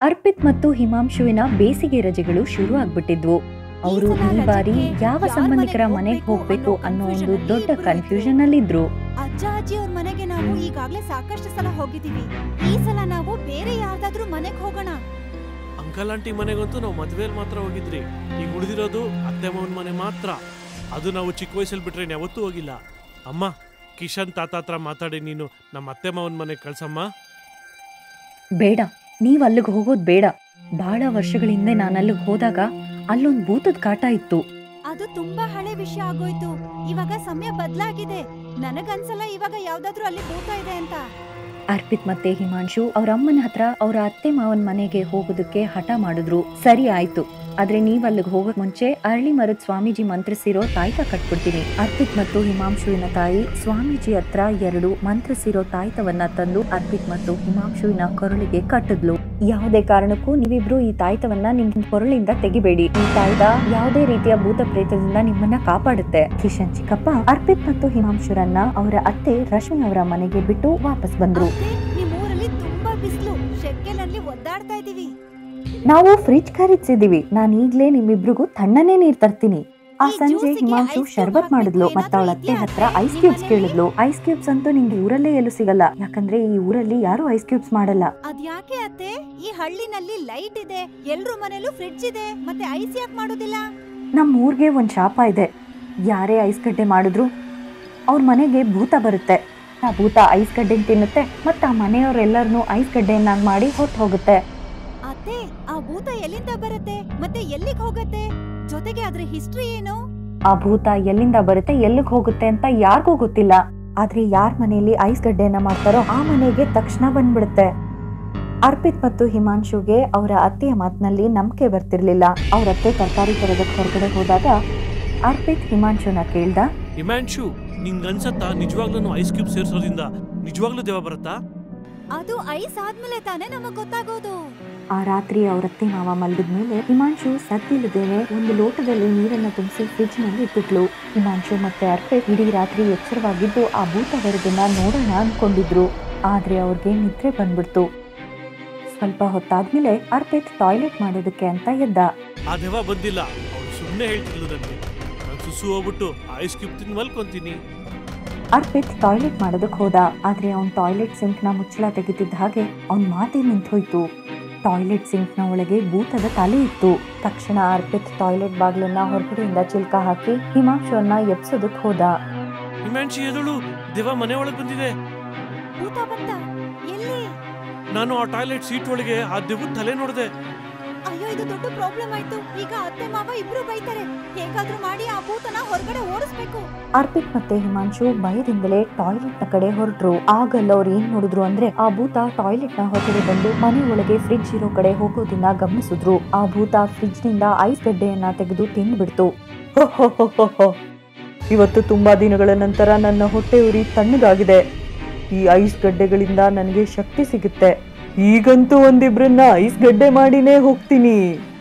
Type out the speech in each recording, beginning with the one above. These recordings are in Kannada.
ಅರ್ಪಿತ್ ಮತ್ತು ಹಿಮಾಂಶುವಿನ ಬೇಸಿಗೆ ರಜೆಗಳು ಶುರು ಆಗ್ಬಿಟ್ಟಿದ್ವು ಅವರು ಈ ಬಾರಿ ಯಾವ ಸಂಬಂಧಿಕರ ಮನೆಗೆ ಹೋಗ್ಬೇಕು ಅನ್ನೋ ಒಂದು ದೊಡ್ಡ ಕನ್ಫ್ಯೂಷನ್ ಅಲ್ಲಿದ್ರು ಅಜ್ಜ ಅಜ್ಜಿ ಅವ್ರ ಮನೆಗೆ ನಾವು ಈಗಾಗ್ಲೇ ಸಾಕಷ್ಟು ಸಲ ಹೋಗಿದೀವಿ ಈ ಸಲ ನಾವು ಬೇರೆ ಯಾವ್ದಾದ್ರೂ ಮನೆಗ್ ಹೋಗೋಣ ಅಂಕಲ್ ಆಂಟಿ ಮನೆಗಂತೂ ನಾವು ಮದ್ವೆಯಲ್ಲಿ ಮಾತ್ರ ಹೋಗಿದ್ರಿ ಈಗ ಉಳಿದಿರೋದು ಅತ್ತೆ ಮಾವನ ಮನೆ ಮಾತ್ರ ಅದು ನಾವು ಚಿಕ್ಕ ವಯಸ್ಸಲ್ಲಿ ಬಿಟ್ರೆ ಇನ್ ಯಾವತ್ತೂ ಹೋಗಿಲ್ಲ ಅಮ್ಮ ಕಿಶನ್ ತಾತ ಹತ್ರ ಮಾತಾಡಿ ನೀನು ನಮ್ಮ ಅತ್ತೆ ಮಾವನ ಮನೆಗೆ ಕಳ್ಸಮ್ಮ ಬೇಡ ನೀವ್ ಅಲ್ಲಿಗೆ ಹೋಗೋದ್ ಬೇಡ ಬಹಳ ವರ್ಷಗಳ ಹಿಂದೆ ನಾನು ಅಲ್ಲಿಗೆ ಹೋದಾಗ ಅಲ್ಲೊಂದ್ ಭೂತದ ಕಾಟ ಇತ್ತು ಅದು ತುಂಬಾ ಹಳೆ ವಿಷಯ ಆಗೋಯ್ತು ಇವಾಗ ಸಮಯ ಬದ್ಲಾಗಿದೆ ನನಗನ್ಸಲ್ಲ ಇವಾಗ ಯಾವ್ದಾದ್ರೂ ಅಲ್ಲಿ ಭೂತ ಇದೆ ಅಂತ ಅರ್ಪಿತ್ ಮತ್ತೆ ಹಿಮಾಂಶು ಅವ್ರ ಅಮ್ಮನ ಹತ್ರ ಅವ್ರ ಅತ್ತೆ ಮಾವನ್ ಮನೆಗೆ ಹೋಗೋದಕ್ಕೆ ಹಠ ಮಾಡಿದ್ರು ಸರಿ ಆಯ್ತು ಆದ್ರೆ ನೀವ್ ಅಲ್ಲಿಗೆ ಹೋಗಕ್ ಮುಂಚೆ ಅರಳಿ ಮರದ ಸ್ವಾಮೀಜಿ ಮಂತ್ರಿಸಿರೋ ತಾಯ್ತ ಕಟ್ಬಿಡ್ತೀನಿ ಅರ್ಪಿತ್ ಮತ್ತು ಹಿಮಾಂಶುವಿನ ತಾಯಿ ಸ್ವಾಮೀಜಿ ಹತ್ರ ಎರಡು ಮಂತ್ರಿಸಿರೋ ತಾಯ್ತವನ್ನ ತಂದು ಅರ್ಪಿತ್ ಮತ್ತು ಹಿಮಾಂಶುವಿನ ಕೊರಳಿಗೆ ಕಟ್ಟಿದ್ಲು ಯಾವುದೇ ಕಾರಣಕ್ಕೂ ನೀವಿಬ್ರು ಈ ತಾಯ್ತವನ್ನ ನಿಮ್ ಕೊರಳಿಂದ ತೆಗಿಬೇಡಿ ಈ ತಾಯ್ತ ಯಾವುದೇ ರೀತಿಯ ಭೂತ ಪ್ರೇತದಿಂದ ನಿಮ್ಮನ್ನ ಕಾಪಾಡುತ್ತೆ ಕಿಶನ್ ಚಿಕ್ಕಪ್ಪ ಅರ್ಪಿತ್ ಮತ್ತು ಹಿಮಾಂಶುರನ್ನ ಅವರ ಅತ್ತೆ ರಶ್ಮಿ ಅವರ ಮನೆಗೆ ಬಿಟ್ಟು ವಾಪಸ್ ಬಂದ್ರು ಅತ್ತೆ, ನಿಮ್ ಊರಲ್ಲಿ ತುಂಬಾ ಬಿಸಿಲು ಶೆಕೆನಲ್ಲಿ ಒದ್ದಾಡ್ತಾ ಇದೀವಿ ನಾವು ಫ್ರಿಜ್ ಖರೀದಿಸಿದೀವಿ ನಾನು ಈಗ್ಲೇ ನಿಮ್ಮಿಬ್ರಿಗೂ ತಣ್ಣನೆ ನೀರ್ ತರ್ತೀನಿ ಆ ಈ ಸಂಜೆ ಜ್ಯೂಸಿಗೆ ಹಿಮಾಂಶು ice cube ಶರ್ಬತ್ ಮಾಡಿದ್ಲು ಹಾಕ್ಬೇಕು, ಮತ್ತೆ ಅವಳ ಏನಾದ್ರೂ ಅತ್ತೆ ಇದ್ಯಾ ಹತ್ರ ಅತ್ತೆ? ಐಸ್ ನಿಮ್ ಕ್ಯೂಬ್ಸ್ ಮನೇಲಿ? ಕೇಳಿದ್ಲು ಐಸ್ ಕ್ಯೂಬ್ಸ್ ಅಂತೂ ನಿಂಗೆ ಊರಲ್ಲೇ ಎಲ್ಲೂ ಸಿಗಲ್ಲ ಯಾಕಂದ್ರೆ ಈ ಊರಲ್ಲಿ ಯಾರು ಐಸ್ ಕ್ಯೂಬ್ಸ್ ಮಾಡಲ್ಲ ಅದ್ಯಾಕೆ ಅತ್ತೆ ಈ ಹಳ್ಳಿನಲ್ಲಿ ಲೈಟ್ ಇದೆ ಎಲ್ರ ಮನೇಲೂ ಫ್ರಿಡ್ಜ್ ಇದೆ ಮತ್ತೆ ಐಸ್ ಯಾಕೆ ಮಾಡೋದಿಲ್ಲ ನಮ್ಮ ಊರ್ಗೆ ಒಂದ್ ಶಾಪ ಇದೆ ಯಾರೇ ಐಸ್ ಗಡ್ಡೆ ಮಾಡಿದ್ರು ಅವ್ರ ಮನೆಗೆ ಭೂತ ಬರುತ್ತೆ ಆ ಭೂತ ಐಸ್ ಗಡ್ಡೆ ತಿನ್ನುತ್ತೆ ಮತ್ತೆ ಆ ಮನೆಯವರೆಲ್ಲರನ್ನೂ ಐಸ್ ಗಡ್ಡೆಯನ್ನಾಗಿ ಮಾಡಿ ಹೊತ್ತು ಹೋಗುತ್ತೆ ಅತ್ತೆ ಆ ಭೂತ ಎಲ್ಲಿಂದ ಬರುತ್ತೆ ಮತ್ತೆ ಎಲ್ಲಿಗ್ ಹೋಗತ್ತೆ ಜೊತೆಗೆ ಅದ್ರ ಹಿಸ್ಟ್ರಿ ಏನು ಆ ಭೂತ ಎಲ್ಲಿಂದ ಬರುತ್ತೆ ಎಲ್ಲಿಗೆ ಹೋಗುತ್ತೆ ಅಂತ ಯಾರಿಗೂ ಗೊತ್ತಿಲ್ಲ ಆದ್ರೆ ಯಾರ ಮನೆಯಲ್ಲಿ ಐಸ್ ಗಡ್ಡೆಯನ್ನ ಮಾಡ್ತಾರೋ ಆ ಮನೆಗೆ ತಕ್ಷಣ ಬಂದ್ಬಿಡುತ್ತೆ ಅರ್ಪಿತ್ ಮತ್ತು ಹಿಮಾಂಶುಗೆ ಅವರ ಅತ್ತೆಯ ಮಾತಿನಲ್ಲಿ ನಂಬಿಕೆ ಬರ್ತಿರ್ಲಿಲ್ಲ ಅವ್ರ ಅತ್ತೆ ತರಕಾರಿ ತರೋದಕ್ಕೆ ಹೊರಗಡೆ ಹೋದಾಗ ಅರ್ಪಿತ್ ಹಿಮಾಂಶುನ ಕೇಳ್ದ ಹಿಮಾಂಶು ನಿಂಗನ್ಸತ್ತಾ ನಿಜವಾಗ್ಲೂ ಐಸ್ ಕ್ಯೂಬ್ ಸೇರ್ಸೋದ್ರಿಂದ ನಿಜವಾಗ್ಲೂ ದೇವ ಬರುತ್ತಾ ಅದು ಐಸ್ ಆದ್ಮೇಲೆ ತಾನೇ ನಮಗ್ ಗೊತ್ತಾಗೋದು ಆ ರಾತ್ರಿ ಅವ್ರ ಅತ್ತೆ ಮಾವ ಮಲಗಿದ್ಮೇಲೆ ಹಿಮಾಂಶು ಸದ್ದಿಲ್ಲದೇನೆ ಒಂದು ಲೋಟದಲ್ಲಿ ನೀರನ್ನ ತುಂಬಿಸಿ ಫ್ರಿಜ್ ನಲ್ಲಿ ಇಟ್ಟಿಟ್ಲು ಹಿಮಾಂಶು ಮತ್ತೆ ಅರ್ಪಿತ್ ಇಡೀ ರಾತ್ರಿ ಎಚ್ಚರವಾಗಿದ್ದು ಆ ಭೂತ ಬರೋದನ್ನ ನೋಡೋಣ ಅನ್ಕೊಂಡಿದ್ರು ಆದ್ರೆ ಅವ್ರಿಗೆ ನಿದ್ರೆ ಬಂದ್ಬಿಡ್ತು ಸ್ವಲ್ಪ ಹೊತ್ತಾದ್ಮೇಲೆ ಅರ್ಪಿತ್ ಟಾಯ್ಲೆಟ್ ಮಾಡೋದಕ್ಕೆ ಅಂತ ಎದ್ದ ಆ ದೆವ ಬಂದಿಲ್ಲ ಅವಳು ಸುಮ್ಮನೆ ಹೇಳ್ತಿದ್ಲು ನನಗೆ ನಾನು ಸುಸು ಹೋಗ್ಬಿಟ್ಟು ಐಸ್ ಕ್ಯೂಬ್ ತಿಂದು ಮಲ್ಕೊಂತೀನಿ ಅರ್ಪಿತ್ ಟಾಯ್ಲೆಟ್ ಮಾಡೋದಕ್ಕೆ ಹೋದ ಆದ್ರೆ ಅವ್ನ್ ಟಾಯ್ಲೆಟ್ ಸಿಂಕ್ ನ ಮುಚ್ಚಳ ತೆಗಿತಿದ್ದ ಹಾಗೆ ಅವ್ನ್ ಮಾತೇ ನಿಂತೋಯ್ತು ಟಾಯ್ಲೆಟ್ ಸಿಂಕ್ ನ ಒಳಗೆ ಭೂತದ ತಲೆ ಇತ್ತು ತಕ್ಷಣ ಅರ್ಪಿತ್ ಟಾಯ್ಲೆಟ್ ಬಾಗ್ಲನ್ನ ಹೊರಗಡೆಯಿಂದ ಚಿಲ್ಕ ಹಾಕಿ ಹಿಮಾಂಶುವನ್ನ ಎಬ್ಸೋದಕ್ ಹೋದ ಹಿಮಾಂಶಿ ಎದಳು ದೇವ ಮನೆ ಒಳಗೆ ಬಂದಿದೆ ಭೂತ ಬಂತ ಎಲ್ಲಿ ನಾನು ಆ ಟಾಯ್ಲೆಟ್ ಸೀಟ್ ಒಳಗೆ ಆ ದೆವ್ವದ ತಲೆ ನೋಡಿದೆ ಅಯ್ಯೋ ಇದು ದೊಡ್ಡ ಪ್ರಾಬ್ಲಮ್ ಆಯ್ತು ಈಗ ಅತ್ತೆ ಮಾವ ಇಬ್ರು ಬೈತಾರೆ ಹೇಗಾದ್ರೂ ಮಾಡಿ ಆ ಭೂತನ ಹೊರಗಡೆ ಓಡಿಸ್ಬೇಕು ಅರ್ಪಿತ್ ಮತ್ತೆ ಹಿಮಾಂಶು ಭಯದಿಂದಲೇ ಟಾಯ್ಲೆಟ್ ನ ಕಡೆ ಹೊರಟ್ರು ಆಗಲ್ಲ ಅವ್ರು ಏನ್ ನೋಡಿದ್ರು ಅಂದ್ರೆ ಆ ಭೂತ ಟಾಯ್ಲೆಟ್ ನ ಹೊರಗಡೆ ಬಂದು ಮನೆ ಒಳಗೆ ಫ್ರಿಡ್ಜ್ ಇರೋ ಕಡೆ ಹೋಗೋದನ್ನ ಗಮನಿಸಿದ್ರು ಆ ಭೂತ ಫ್ರಿಡ್ಜ್ ನಿಂದ ಐಸ್ ಗಡ್ಡೆಯನ್ನ ತೆಗೆದು ತಿಂದ್ಬಿಡ್ತು ಇವತ್ತು ತುಂಬಾ ದಿನಗಳ ನಂತರ ನನ್ನ ಹೊಟ್ಟೆ ಉರಿ ತಣ್ಣಗಾಗಿದೆ ಈ ಐಸ್ ಗಡ್ಡೆಗಳಿಂದ ನನಗೆ ಶಕ್ತಿ ಸಿಗುತ್ತೆ ಈಗಂತೂ ಒಂದಿಬ್ರನ್ನ ಐಸ್ ಗಡ್ಡೆ ಮಾಡಿನೇ ಹೋಗ್ತೀನಿ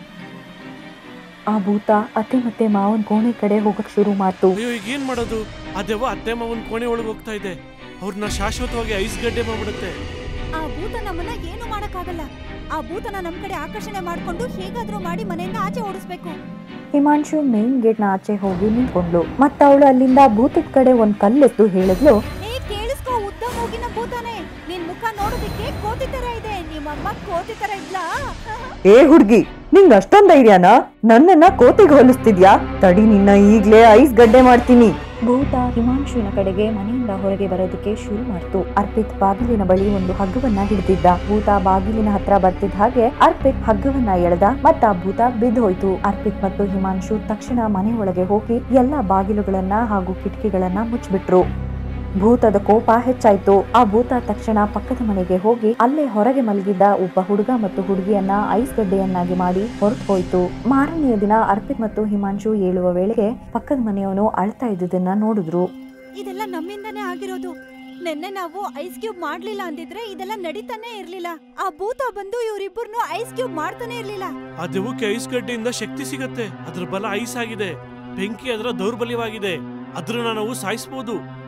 ಆ ಭೂತ ಅತ್ತೆ ಮತ್ತೆ ಮಾವನ್ ಕೋಣೆ ಕಡೆ ಹೋಗಕ್ ಶುರು ಮಾಡ್ತು ಅಯ್ಯೋ ಈಗ ಏನ್ ಮಾಡೋದು ಆ ದೆವ್ವ ಅತ್ತೆ ಮಾವನ್ ಕೋಣೆ ಒಳಗೆ ಹೋಗ್ತಾ ಇದೆ ಅವ್ರನ್ನ ಶಾಶ್ವತವಾಗಿ ಐಸ್ ಗಡ್ಡೆ ಮಾಡ್ಬಿಡುತ್ತೆ ಆ ಭೂತ ನಮ್ಮನ್ನ ಏನು ಮಾಡಕ್ಕಾಗಲ್ಲ ಆ ಭೂತನ ನಮ್ ಕಡೆ ಆಕರ್ಷಣೆ ಮಾಡ್ಕೊಂಡು ಹೇಗಾದ್ರೂ ಮಾಡಿ ಮನೆಯಿಂದ ಆಚೆ ಓಡಿಸ್ಬೇಕು ಹಿಮಾಂಶು ಮೇನ್ ಗೇಟ್ ನ ಆಚೆ ಹೋಗಿ ನಿಂತ್ಕೊಂಡ್ಲು ಮತ್ತ ಅವಳು ಅಲ್ಲಿಂದ ಭೂತದ ಕಡೆ ಒಂದ್ ಕಲ್ಲೆತ್ತು ಹೇಳಿದ್ಲು ಏ ಕೇಳಿಸ್ಕೋ ಉದ್ದ ಮೂಗಿನ ಭೂತನೇ ನಿನ್ ಮುಖ ನೋಡೋದಕ್ಕೆ ಕೋತಿ ತರ ಇದೆ ನಿಮ್ಮಮ್ಮ ಕೋತಿ ತರ ಇದ್ಲಾ ಏ ಹುಡ್ಗಿ ನಿಂಗ್ ಅಷ್ಟೊಂದ್ ಧೈರ್ಯನಾ ನನ್ನನ್ನ ಕೋತಿಗೆ ಹೋಲಿಸ್ತಿದ್ಯಾ ತಡಿ ನಿನ್ನ ಈಗ್ಲೇ ಐಸ್ ಗಡ್ಡೆ ಮಾಡ್ತೀನಿ ಭೂತ ಹಿಮಾಂಶುವಿನ ಕಡೆಗೆ ಮನೆಯಿಂದ ಹೊರಗೆ ಬರೋದಕ್ಕೆ ಶುರು ಮಾಡ್ತು ಅರ್ಪಿತ್ ಬಾಗಿಲಿನ ಬಳಿ ಒಂದು ಹಗ್ಗವನ್ನ ಹಿಡಿದಿದ್ದ ಭೂತ ಬಾಗಿಲಿನ ಹತ್ರ ಬರ್ತಿದ್ದ ಹಾಗೆ ಅರ್ಪಿತ್ ಹಗ್ಗವನ್ನ ಎಳೆದ ಮತ್ತ ಆ ಭೂತ ಬಿದ್ದು ಹೋಯ್ತು ಅರ್ಪಿತ್ ಮತ್ತು ಹಿಮಾಂಶು ತಕ್ಷಣ ಮನೆ ಒಳಗೆ ಹೋಗಿ ಎಲ್ಲಾ ಬಾಗಿಲುಗಳನ್ನ ಹಾಗೂ ಕಿಟಕಿಗಳನ್ನ ಮುಚ್ಚಿಬಿಟ್ರು ಭೂತದ ಕೋಪ ಹೆಚ್ಚಾಯ್ತು ಆ ಭೂತ ತಕ್ಷಣ ಪಕ್ಕದ ಮನೆಗೆ ಹೋಗಿ ಅಲ್ಲೇ ಹೊರಗೆ ಮಲಗಿದ್ದ ಒಬ್ಬ ಹುಡುಗ ಮತ್ತು ಹುಡುಗಿಯನ್ನ ಐಸ್ ಗಡ್ಡೆಯನ್ನಾಗಿ ಮಾಡಿ ಹೊರಟು ಹೋಯ್ತು ಮಾರನೆಯ ದಿನ ಅರ್ಪಿತ್ ಮತ್ತು ಹಿಮಾಂಶು ಏಳುವ ವೇಳೆಗೆ ಪಕ್ಕದ ಮನೆಯವನು ಅಳ್ತಾ ಇದ್ದುದನ್ನ ನೋಡಿದ್ರು ಇದೆಲ್ಲ ನಮ್ಮಿಂದನೇ ಆಗಿರೋದು ನಿನ್ನೆ ನಾವು ಐಸ್ ಕ್ಯೂಬ್ ಮಾಡ್ಲಿಲ್ಲ ಅಂದಿದ್ರೆ ಇದೆಲ್ಲ ನಡೀತಾನೆ ಇರ್ಲಿಲ್ಲ ಆ ಭೂತ ಬಂದು ಇವ್ರಿಬ್ಬರ್ನು ಐಸ್ ಕ್ಯೂಬ್ ಮಾಡ್ತಾನೆ ಇರ್ಲಿಲ್ಲ ಆ ದೆವ್ವಕ್ಕೆ ಐಸ್ ಗಡ್ಡೆಯಿಂದ ಶಕ್ತಿ ಸಿಗತ್ತೆ ಅದ್ರ ಬಲ ಐಸ್ ಆಗಿದೆ ಬೆಂಕಿ ಅದರ ದೌರ್ಬಲ್ಯವಾಗಿದೆ ಅದ್ರನ್ನ ನಾವು ಸಾಯಿಸ್ಬೋದು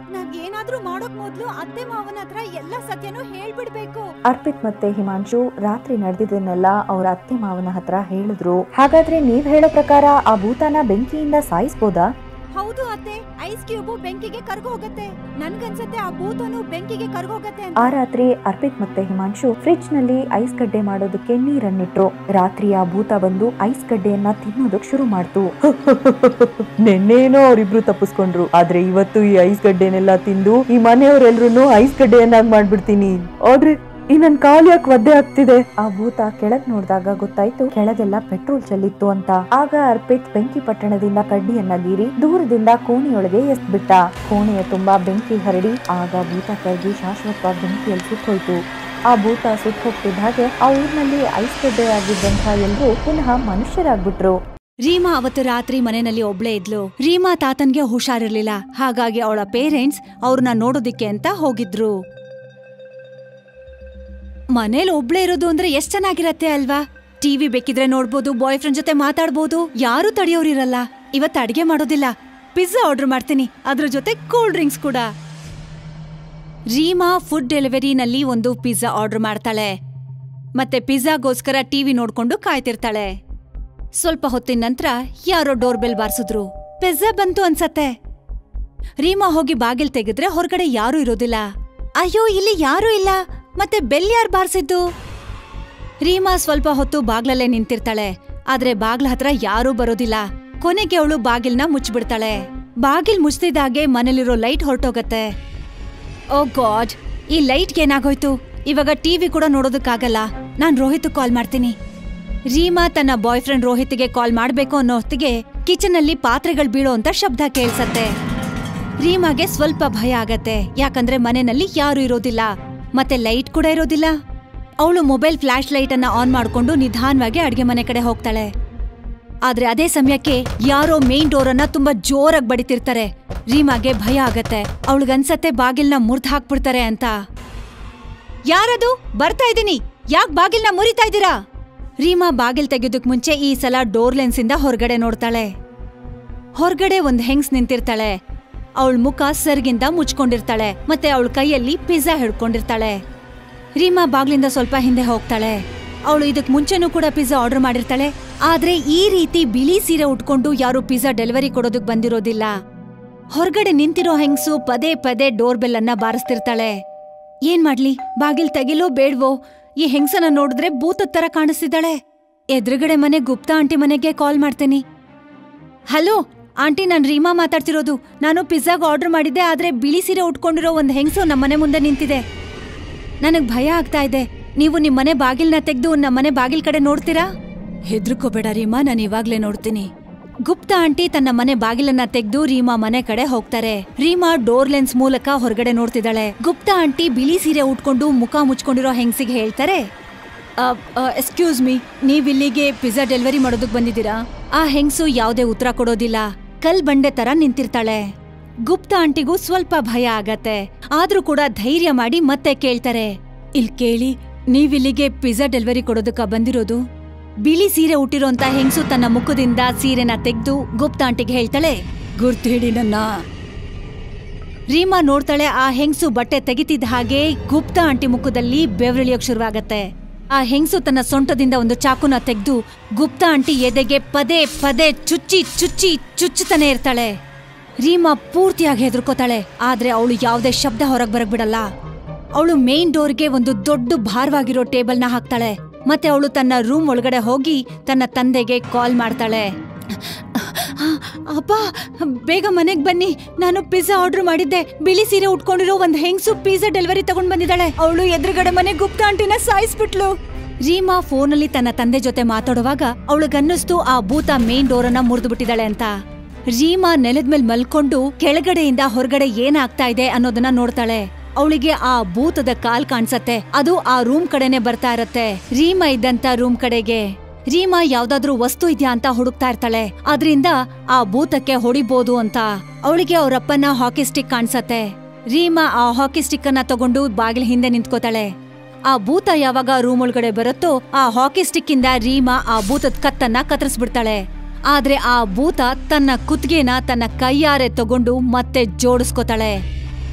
ನಾವ್ ಏನಾದ್ರೂ ಮಾಡೋಕ್ ಮೊದ್ಲು ಅತ್ತೆ ಮಾವನ ಹತ್ರ ಎಲ್ಲ ಸತ್ಯನೂ ಹೇಳ್ಬಿಡ್ಬೇಕು ಅರ್ಪಿತ್ ಮತ್ತೆ ಹಿಮಾಂಶು ರಾತ್ರಿ ನಡೆದಿದ್ದನ್ನೆಲ್ಲ ಅವ್ರ ಅತ್ತೆ ಮಾವನ ಹತ್ರ ಹೇಳಿದ್ರು ಹಾಗಾದ್ರೆ ನೀವ್ ಹೇಳೋ ಪ್ರಕಾರ ಆ ಭೂತಾನ ಬೆಂಕಿಯಿಂದ ಸಾಯಿಸ್ಬೋದಾ ಹೌದು ಅತ್ತೆ ಐಸ್ ಕ್ಯೂಬ್ ಬೆಂಕಿಗೆ ಕರ್ಗೋ ಹೋಗತ್ತೆ ನನ್ಗನ್ಸತ್ತೆ ಆ ಭೂತನು ಬೆಂಕಿಗೆ ಕರ್ಗೋಗತ್ತೆ ಅಂತ ಆ ರಾತ್ರಿ ಅರ್ಪಿತ್ ಮತ್ತೆ ಹಿಮಾಂಶು ಫ್ರಿಡ್ಜ್ ನಲ್ಲಿ ಐಸ್ ಗಡ್ಡೆ ಮಾಡೋದಕ್ಕೆ ನೀರನ್ನಿಟ್ರು ರಾತ್ರಿ ಆ ಭೂತ ಬಂದು ಐಸ್ ಗಡ್ಡೆಯನ್ನ ತಿನ್ನೋದಕ್ ಶುರು ಮಾಡ್ತು ನಿನ್ನೇನೋ ಅವರಿಬ್ರು ತಪ್ಪಿಸ್ಕೊಂಡ್ರು ಆದ್ರೆ ಇವತ್ತು ಈ ಐಸ್ ಗಡ್ಡೆನೆಲ್ಲ ತಿಂದು ಈ ಮನೆಯವರೆಲ್ರು ಐಸ್ ಗಡ್ಡೆಯನ್ನಾಗಿ ಮಾಡ್ಬಿಡ್ತೀನಿ ಆದ್ರೆ ಈ ನನ್ ಕಾಲ್ ಯಾಕೆ ಒದ್ದೆ ಆಗ್ತಿದೆ ಆ ಭೂತ ಕೆಳಗ್ ನೋಡಿದಾಗ ಗೊತ್ತಾಯ್ತು ಕೆಳಗೆಲ್ಲ ಪೆಟ್ರೋಲ್ ಚೆಲ್ಲಿತ್ತು ಅಂತ ಆಗ ಅರ್ಪಿತ್ ಬೆಂಕಿ ಪಟ್ಟಣದಿಂದ ಕಡ್ಡಿಯನ್ನ ಗೀರಿ ದೂರದಿಂದ ಕೋಣೆಯೊಳಗೆ ಎಸ್ಬಿಟ್ಟ ಕೋಣೆಯ ತುಂಬಾ ಬೆಂಕಿ ಹರಡಿ ಆಗ ಭೂತ ಕರಗಿ ಶಾಶ್ವತವಾಗಿ ಬೆಂಕಿಯಲ್ಲಿ ಸುಟ್ಟೋಯ್ತು ಆ ಭೂತ ಸುಟ್ಟು ಹೋಗ್ತಿದ್ದ ಹಾಗೆ ಆ ಊರಿನಲ್ಲಿ ಐಸ್ ಗಡ್ಡೆ ಆಗಿದ್ದಂತ ಎಲ್ರು ಪುನಃ ಮನುಷ್ಯರಾಗ್ಬಿಟ್ರು ರೀಮಾ ಅವತ್ತು ರಾತ್ರಿ ಮನೆಯಲ್ಲಿ ಒಬ್ಳೇ ಇದ್ಲು ರೀಮಾ ತಾತನ್ಗೆ ಹುಷಾರಿರ್ಲಿಲ್ಲ ಹಾಗಾಗಿ ಅವಳ ಪೇರೆಂಟ್ಸ್ ಅವ್ರನ್ನ ನೋಡೋದಿಕ್ಕೆ ಅಂತ ಹೋಗಿದ್ರು ಮನೇಲಿ ಒಬ್ಳೇ ಇರೋದು ಅಂದ್ರೆ ಎಷ್ಟ್ ಚೆನ್ನಾಗಿರತ್ತೆ ಅಲ್ವಾ ಟಿವಿ ಬೇಕಿದ್ರೆ ನೋಡ್ಬೋದು ಬಾಯ್ ಫ್ರೆಂಡ್ ಜೊತೆ ಮಾತಾಡ್ಬೋದು ಯಾರು ತಡೆಯೋರಿರಲ್ಲ ಇವತ್ತು ಅಡ್ಗೆ ಮಾಡೋದಿಲ್ಲ ಪಿಜ್ಜಾ ಆರ್ಡರ್ ಮಾಡ್ತೀನಿ ಅದ್ರ ಜೊತೆ ಕೂಲ್ ಡ್ರಿಂಕ್ಸ್ ಕೂಡ ರೀಮಾ ಫುಡ್ ಡೆಲಿವರಿನಲ್ಲಿ ಒಂದು ಪಿಜ್ಜಾ ಆರ್ಡರ್ ಮಾಡ್ತಾಳೆ ಮತ್ತೆ ಪಿಜ್ಜಾಗೋಸ್ಕರ ಟಿವಿ ನೋಡ್ಕೊಂಡು ಕಾಯ್ತಿರ್ತಾಳೆ ಸ್ವಲ್ಪ ಹೊತ್ತಿನ ನಂತರ ಯಾರೋ ಡೋರ್ ಬೆಲ್ ಬಾರ್ಸಿದ್ರು ಪಿಜ್ಜಾ ಬಂತು ಅನ್ಸತ್ತೆ ರೀಮಾ ಹೋಗಿ ಬಾಗಿಲ್ ತೆಗೆದ್ರೆ ಹೊರಗಡೆ ಯಾರೂ ಇರೋದಿಲ್ಲ ಅಯ್ಯೋ ಇಲ್ಲಿ ಯಾರೂ ಇಲ್ಲ ಮತ್ತೆ ಬೆಲ್ ಯಾರು ಬಾರ್ಸಿದ್ದು ರೀಮಾ ಸ್ವಲ್ಪ ಹೊತ್ತು ಬಾಗ್ಲಲ್ಲೇ ನಿಂತಿರ್ತಾಳೆ ಆದ್ರೆ ಬಾಗ್ಲ ಹತ್ರ ಯಾರೂ ಬರೋದಿಲ್ಲ ಕೊನೆಗೆ ಅವಳು ಬಾಗಿಲ್ನ ಮುಚ್ಚಿಬಿಡ್ತಾಳೆ ಬಾಗಿಲ್ ಮುಚ್ತಿದ್ದಾಗೆ ಮನೇಲಿರೋ ಲೈಟ್ ಹೊರಟೋಗತ್ತೆ ಓ ಗಾಡ್ ಈ ಲೈಟ್ಗೆ ಏನಾಗೋಯ್ತು ಇವಾಗ ಟಿವಿ ಕೂಡ ನೋಡೋದಕ್ಕಾಗಲ್ಲ ನಾನ್ ರೋಹಿತ್ ಕಾಲ್ ಮಾಡ್ತೀನಿ ರೀಮಾ ತನ್ನ ಬಾಯ್ ಫ್ರೆಂಡ್ ರೋಹಿತ್ಗೆ ಕಾಲ್ ಮಾಡ್ಬೇಕು ಅನ್ನೋ ಹೊತ್ತಿಗೆ ಕಿಚನ್ ಅಲ್ಲಿ ಪಾತ್ರೆಗಳು ಬೀಳೋ ಅಂತ ಶಬ್ದ ಕೇಳ್ಸತ್ತೆ ರೀಮಾಗೆ ಸ್ವಲ್ಪ ಭಯ ಆಗತ್ತೆ ಯಾಕಂದ್ರೆ ಮನೆಯಲ್ಲಿ ಯಾರು ಇರೋದಿಲ್ಲ ಮತ್ತೆ ಲೈಟ್ ಕೂಡ ಇರೋದಿಲ್ಲ ಅವಳು ಮೊಬೈಲ್ ಫ್ಲಾಶ್ ಲೈಟ್ ಅನ್ನ ಆನ್ ಮಾಡ್ಕೊಂಡು ನಿಧಾನವಾಗಿ ಅಡ್ಗೆ ಮನೆ ಕಡೆ ಹೋಗ್ತಾಳೆ ಆದ್ರೆ ಅದೇ ಸಮಯಕ್ಕೆ ಯಾರೋ ಮೇನ್ ಡೋರ್ ಅನ್ನ ತುಂಬಾ ಜೋರಾಗಿ ಬಡಿತಿರ್ತಾರೆ ರೀಮಾಗೆ ಭಯ ಆಗತ್ತೆ ಅವಳಿಗನ್ಸತ್ತೆ ಬಾಗಿಲ್ನ ಮುರ್ದ್ ಹಾಕ್ಬಿಡ್ತಾರೆ ಅಂತ ಯಾರದು ಬರ್ತಾ ಇದೀನಿ ಯಾಕ್ ಬಾಗಿಲ್ನ ಮುರಿತಾ ಇದ್ದೀರಾ ರೀಮಾ ಬಾಗಿಲ್ ತೆಗೆಯೋದಕ್ ಮುಂಚೆ ಈ ಸಲ ಡೋರ್ ಲೆನ್ಸ್ ಇಂದ ಹೊರಗಡೆ ನೋಡ್ತಾಳೆ ಹೊರಗಡೆ ಒಂದ್ ಹೆಂಗ್ಸ್ ನಿಂತಿರ್ತಾಳೆ ಅವಳ ಮುಖ ಸರ್ಗಿಂದ ಮುಚ್ಕೊಂಡಿರ್ತಾಳೆ ಮತ್ತೆ ಅವಳ ಕೈಯಲ್ಲಿ ಪಿಜ್ಜಾ ಹಿಡ್ಕೊಂಡಿರ್ತಾಳೆ ರೀಮಾ ಬಾಗ್ಲಿಂದ ಸ್ವಲ್ಪ ಹಿಂದೆ ಹೋಗ್ತಾಳೆ ಅವಳು ಇದಕ್ ಮುಂಚೆನೂ ಕೂಡ ಪಿಜ್ಜಾ ಆರ್ಡರ್ ಮಾಡಿರ್ತಾಳೆ ಆದ್ರೆ ಈ ರೀತಿ ಬಿಳಿ ಸೀರೆ ಉಟ್ಕೊಂಡು ಯಾರು ಪಿಜ್ಜಾ ಡೆಲಿವರಿ ಕೊಡೋದಕ್ ಬಂದಿರೋದಿಲ್ಲ ಹೊರಗಡೆ ನಿಂತಿರೋ ಹೆಂಗ್ಸು ಪದೇ ಪದೇ ಡೋರ್ ಬೆಲ್ ಅನ್ನ ಬಾರಿಸ್ತಿರ್ತಾಳೆ ಏನ್ ಮಾಡ್ಲಿ ಬಾಗಿಲ್ ತೆಗಿಲೋ ಬೇಡ್ವೋ ಈ ಹೆಂಗ್ಸನ ನೋಡಿದ್ರೆ ಭೂತದ್ ತರ ಕಾಣಿಸ್ತಿದ್ದಾಳೆ ಎದುರುಗಡೆ ಮನೆ ಗುಪ್ತಾ ಆಂಟಿ ಮನೆಗೆ ಕಾಲ್ ಮಾಡ್ತೀನಿ ಹಲೋ ಆಂಟಿ ನಾನ್ ರೀಮಾ ಮಾತಾಡ್ತಿರೋದು ನಾನು ಪಿಜ್ಜಾಗ್ ಆರ್ಡರ್ ಮಾಡಿದ್ದೆ ಆದ್ರೆ ಬಿಳಿ ಸೀರೆ ಉಟ್ಕೊಂಡಿರೋ ಒಂದ್ ಹೆಂಗ್ಸು ನಮ್ಮನೆ ಮುಂದೆ ನಿಂತಿದೆ ನನಗ್ ಭಯ ಆಗ್ತಾ ಇದೆ ನೀವು ನಿಮ್ ಮನೆ ಬಾಗಿಲ್ನ ತೆಗೆದು ನಮ್ಮನೆ ಬಾಗಿಲ್ ಕಡೆ ನೋಡ್ತೀರಾ ಹೆದ್ರುಕೋಬೇಡ ರೀಮಾ ನಾನು ಇವಾಗ್ಲೇ ನೋಡ್ತೀನಿ ಗುಪ್ತಾ ಆಂಟಿ ತನ್ನ ಮನೆ ಬಾಗಿಲನ್ನ ತೆಗೆದು ರೀಮಾ ಮನೆ ಕಡೆ ಹೋಗ್ತಾರೆ ರೀಮಾ ಡೋರ್ ಲೆನ್ಸ್ ಮೂಲಕ ಹೊರಗಡೆ ನೋಡ್ತಿದ್ದಾಳೆ ಗುಪ್ತಾ ಆಂಟಿ ಬಿಳಿ ಸೀರೆ ಉಟ್ಕೊಂಡು ಮುಖ ಮುಚ್ಕೊಂಡಿರೋ ಹೆಂಗ್ಸಿಗೆ ಹೇಳ್ತಾರೆ ಎಕ್ಸ್ಕ್ಯೂಸ್ ಮೀ ನೀವ್ ಇಲ್ಲಿಗೆ ಪಿಜ್ಜಾ ಡೆಲಿವರಿ ಮಾಡೋದಕ್ ಬಂದಿದ್ದೀರಾ ಆ ಹೆಂಗ್ಸು ಯಾವ್ದೇ ಉತ್ತರ ಕೊಡೋದಿಲ್ಲ ಕಲ್ ಬಂಡೆ ತರ ನಿಂತಿರ್ತಾಳೆ ಗುಪ್ತಾ ಆಂಟಿಗೂ ಸ್ವಲ್ಪ ಭಯ ಆಗತ್ತೆ ಆದ್ರೂ ಕೂಡ ಧೈರ್ಯ ಮಾಡಿ ಮತ್ತೆ ಕೇಳ್ತಾರೆ ಇಲ್ ಕೇಳಿ ನೀವಿಲ್ಲಿಗೆ ಪಿಜ್ಜಾ ಡೆಲಿವರಿ ಕೊಡೋದಕ್ಕ ಬಂದಿರೋದು ಬಿಳಿ ಸೀರೆ ಉಟ್ಟಿರೋಂತ ಹೆಂಗ್ಸು ತನ್ನ ಮುಖದಿಂದ ಸೀರೆನ ತೆಗ್ದು ಗುಪ್ತಾ ಆಂಟಿಗೆ ಹೇಳ್ತಾಳೆ ಗುರ್ತು ಹಿಡಿ ನನ್ನ ರೀಮಾ ನೋಡ್ತಾಳೆ ಆ ಹೆಂಗ್ಸು ಬಟ್ಟೆ ತೆಗಿತಿದ್ದ ಹಾಗೆ ಗುಪ್ತಾ ಆಂಟಿ ಮುಖದಲ್ಲಿ ಬೆವರಿಳಿಯೋಕ್ ಶುರುವಾಗತ್ತೆ ಆ ಹೆಂಗ್ಸು ತನ್ನ ಸೊಂಟದಿಂದ ಒಂದು ಚಾಕುನ ತೆಗೆದು ಗುಪ್ತಾ ಆಂಟಿ ಎದೆಗೆ ಪದೇ ಪದೇ ಚುಚ್ಚಿ ಚುಚ್ಚಿ ಚುಚ್ಚುತ್ತಾನೆ ಇರ್ತಾಳೆ ರೀಮಾ ಪೂರ್ತಿಯಾಗಿ ಹೆದರ್ಕೋತಾಳೆ ಆದ್ರೆ ಅವಳು ಯಾವುದೇ ಶಬ್ದ ಹೊರಗ್ ಬರಕ್ ಬಿಡಲ್ಲ ಅವಳು ಮೇನ್ ಡೋರ್ಗೆ ಒಂದು ದೊಡ್ಡ ಭಾರವಾಗಿರೋ ಟೇಬಲ್ನ ಹಾಕ್ತಾಳೆ ಮತ್ತೆ ಅವಳು ತನ್ನ ರೂಮ್ ಒಳಗಡೆ ಹೋಗಿ ತನ್ನ ತಂದೆಗೆ ಕಾಲ್ ಮಾಡ್ತಾಳೆ ಅಪ್ಪ ಬೇಗ ಮನೆಗ್ ಬನ್ನಿ ನಾನು ಪಿಜ್ಜಾ ಆರ್ಡರ್ ಮಾಡಿದ್ದೆ ಬಿಳಿ ಸೀರೆ ಉಟ್ಕೊಂಡಿರೋ ಒಂದ್ ಹೆಂಗ್ಸು ಪಿಜ್ಜಾ ಡೆಲಿವರಿ ತಗೊಂಡ್ ಬಂದಿದ್ದಾಳೆ ಅವಳು ಎದುರುಗಡೆ ಮನೆ ಗುಪ್ತ ಆಂಟಿನ ಸಾಯಿಸ್ಬಿಟ್ಲು ರೀಮಾ ಫೋನಲ್ಲಿ ತನ್ನ ತಂದೆ ಜೊತೆ ಮಾತಾಡುವಾಗ ಅವಳಿಗನ್ನಿಸ್ತು ಆ ಭೂತ ಮೇನ್ ಡೋರ್ ಅನ್ನ ಮುರಿದು ಬಿಟ್ಟಿದ್ದಾಳೆ ಅಂತ ರೀಮಾ ನೆಲದ ಮೇಲೆ ಮಲ್ಕೊಂಡು ಕೆಳಗಡೆಯಿಂದ ಹೊರಗಡೆ ಏನಾಗ್ತಾ ಇದೆ ಅನ್ನೋದನ್ನ ನೋಡ್ತಾಳೆ ಅವಳಿಗೆ ಆ ಭೂತದ ಕಾಲ್ ಕಾಣ್ಸತ್ತೆ ಅದು ಆ ರೂಮ್ ಕಡೆನೆ ಬರ್ತಾ ಇರತ್ತೆ ರೀಮಾ ಇದ್ದಂತ ರೂಮ್ ಕಡೆಗೆ ರೀಮಾ ಯಾವ್ದಾದ್ರೂ ವಸ್ತು ಇದ್ಯಾ ಅಂತ ಹುಡುಕ್ತಾ ಇರ್ತಾಳೆ ಅದ್ರಿಂದ ಆ ಭೂತಕ್ಕೆ ಹೊಡಿಬೋದು ಅಂತ ಅವಳಿಗೆ ಅವರಪ್ಪನ ಹಾಕಿ ಸ್ಟಿಕ್ ಕಾಣ್ಸತ್ತೆ ರೀಮಾ ಆ ಹಾಕಿ ಸ್ಟಿಕ್ ಅನ್ನ ತಗೊಂಡು ಬಾಗಿಲ ಹಿಂದೆ ನಿಂತ್ಕೋತಾಳೆ ಆ ಭೂತ ಯಾವಾಗ ರೂಮ್ ಒಳಗಡೆ ಬರುತ್ತೋ ಆ ಹಾಕಿ ಸ್ಟಿಕ್ ಇಂದ ರೀಮಾ ಆ ಭೂತದ ಕತ್ತನ್ನ ಕತ್ತರಿಸ್ಬಿಡ್ತಾಳೆ ಆದ್ರೆ ಆ ಭೂತ ತನ್ನ ಕುತ್ತಿಗೆನ ತನ್ನ ಕೈಯಾರೆ ತಗೊಂಡು ಮತ್ತೆ ಜೋಡಿಸ್ಕೋತಾಳೆ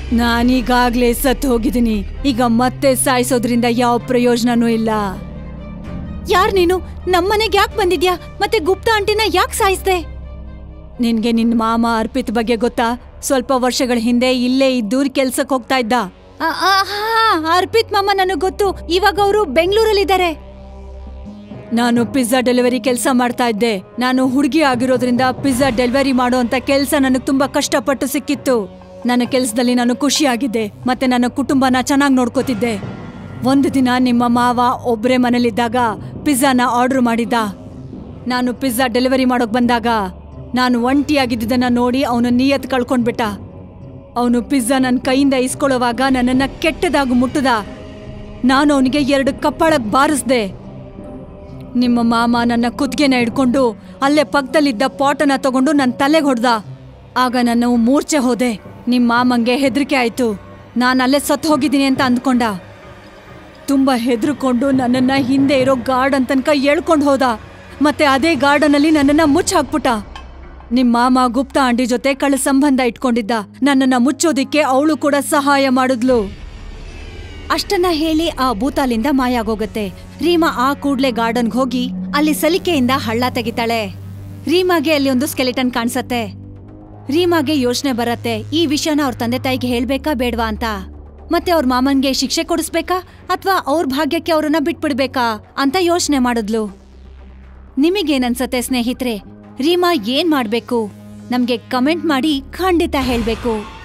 ನಾನೀಗಾಗ್ಲೇ ಸತ್ ಹೋಗಿದ್ದೀನಿ ಈಗ ಮತ್ತೆ ಸಾಯಿಸೋದ್ರಿಂದ ಯಾವ ಪ್ರಯೋಜನನೂ ಇಲ್ಲ ಯಾರ್ ನೀನು ನಮ್ಮನೆಗ್ ಯಾಕೆ ಬಂದಿದ್ಯಾ ಮತ್ತೆ ಗುಪ್ತಾ ಆಂಟಿನ ಯಾಕೆ ಸಾಯಿಸ್ದೆ ನಿನ್ಗೆ ನಿನ್ ಮಾಮ ಅರ್ಪಿತ್ ಬಗ್ಗೆ ಗೊತ್ತಾ ಸ್ವಲ್ಪ ವರ್ಷಗಳ ಹಿಂದೆ ಇಲ್ಲೇ ಇದ್ದೂರ್ ಕೆಲ್ಸಕ್ ಹೋಗ್ತಾ ಇದ್ದ ಆ, ಆ, ಹಾ, ಅರ್ಪಿತ್ ಮಾಮ ನನಗ್ ಗೊತ್ತು ಇವಾಗ ಅವರು ಬೆಂಗಳೂರಲ್ಲಿದ್ದಾರೆ ನಾನು ಪಿಜ್ಜಾ ಡೆಲಿವರಿ ಕೆಲಸ ಮಾಡ್ತಾ ಇದ್ದೆ ನಾನು ಹುಡುಗಿ ಆಗಿರೋದ್ರಿಂದ ಪಿಜ್ಜಾ ಡೆಲಿವರಿ ಮಾಡೋ ಅಂತ ಕೆಲಸ ನನಗೆ ತುಂಬಾ ಕಷ್ಟಪಟ್ಟು ಸಿಕ್ಕಿತ್ತು ನನ್ನ ಕೆಲಸದಲ್ಲಿ ನಾನು ಖುಷಿಯಾಗಿದ್ದೆ ಮತ್ತೆ ನನ್ನ ಕುಟುಂಬನ ಚೆನ್ನಾಗಿ ನೋಡ್ಕೋತಿದ್ದೆ ಒಂದು ದಿನ ನಿಮ್ಮ ಮಾವ ಒಬ್ರೇ ಮನೇಲಿದ್ದಾಗ ಪಿಜ್ಜಾನ ಆರ್ಡರ್ ಮಾಡಿದ್ದ ನಾನು ಪಿಜ್ಜಾ ಡೆಲಿವರಿ ಮಾಡೋಕ್ ಬಂದಾಗ ನಾನು ಒಂಟಿಯಾಗಿದ್ದನ್ನ ನೋಡಿ ಅವನು ನಿಯತ್ ಕಳ್ಕೊಂಡ್ಬಿಟ್ಟ ಅವನು ಪಿಜ್ಜಾ ನನ್ನ ಕೈಯಿಂದ ಇಸ್ಕೊಳ್ಳೋವಾಗ ನನ್ನನ್ನ ಕೆಟ್ಟದಾಗಿ ಮುಟ್ಟದ ನಾನು ಅವನಿಗೆ ಎರಡು ಕಪ್ಪಾಳಕ್ ಬಾರಿಸ್ದೆ ನಿಮ್ಮ ಮಾಮ ನನ್ನ ಕುತ್ತಿಗೆನ ಹಿಡ್ಕೊಂಡು ಅಲ್ಲೇ ಪಕ್ಕದಲ್ಲಿದ್ದ ಪಾಟನ ತಗೊಂಡು ನನ್ನ ತಲೆಗೆ ಹೊಡ್ದ ಆಗ ನಾನು ಮೂರ್ಛೆ ಹೋದೆ ನಿಮ್ಮ ಮಾಮಂಗೆ ಹೆದರಿಕೆ ಆಯ್ತು ನಾನು ಅಲ್ಲೇ ಸತ್ತು ಹೋಗಿದ್ದೀನಿ ಅಂತ ಅಂದ್ಕೊಂಡ ತುಂಬಾ ಹೆದರ್ಕೊಂಡು ನನ್ನನ್ನ ಹಿಂದೆ ಇರೋ ಗಾರ್ಡನ್ ತನಕ ಎಳ್ಕೊಂಡು ಹೋದ ಮತ್ತೆ ಅದೇ ಗಾರ್ಡನಲ್ಲಿ ನನ್ನನ್ನ ಮುಚ್ಚ ಹಾಕ್ಬಿಟ್ಟ ನಿಮ್ ಮಾಮ ಗುಪ್ತಾ ಆಂಟಿ ಜೊತೆ ಕಳ್ಳ ಸಂಬಂಧ ಇಟ್ಕೊಂಡಿದ್ದ ನನ್ನನ್ನ ಮುಚ್ಚೋದಿಕ್ಕೆ ಅವಳು ಕೂಡ ಸಹಾಯ ಮಾಡಿದ್ಲು ಅಷ್ಟನ್ನ ಹೇಳಿ ಆ ಭೂತಾಲಿಂದ ಮಾಯಾಗೋಗತ್ತೆ ರೀಮಾ ಆ ಕೂಡ್ಲೆ ಗಾರ್ಡನ್ಗ್ ಹೋಗಿ ಅಲ್ಲಿ ಸಲಿಕೆಯಿಂದ ಹಳ್ಳ ತೆಗಿತಾಳೆ ರೀಮಾಗೆ ಅಲ್ಲಿ ಒಂದು ಸ್ಕೆಲಿಟನ್ ಕಾಣ್ಸತ್ತೆ ರೀಮಾಗೆ ಯೋಚನೆ ಬರತ್ತೆ ಈ ವಿಷಯನ ಅವ್ರ ತಂದೆ ತಾಯಿಗೆ ಹೇಳ್ಬೇಕಾ ಬೇಡ್ವಾ ಅಂತ ಮತ್ತೆ ಅವ್ರ ಮಾಮನ್ಗೆ ಶಿಕ್ಷೆ ಕೊಡಿಸ್ಬೇಕಾ ಅಥವಾ ಅವ್ರ ಭಾಗ್ಯಕ್ಕೆ ಅವ್ರನ್ನ ಬಿಟ್ಬಿಡ್ಬೇಕಾ ಅಂತ ಯೋಚನೆ ಮಾಡಿದ್ಲು ನಿಮಗೇನನ್ಸತ್ತೆ ಸ್ನೇಹಿತರೆ ರೀಮಾ ಏನ್ ಮಾಡ್ಬೇಕು ನಮ್ಗೆ ಕಮೆಂಟ್ ಮಾಡಿ ಖಂಡಿತ ಹೇಳ್ಬೇಕು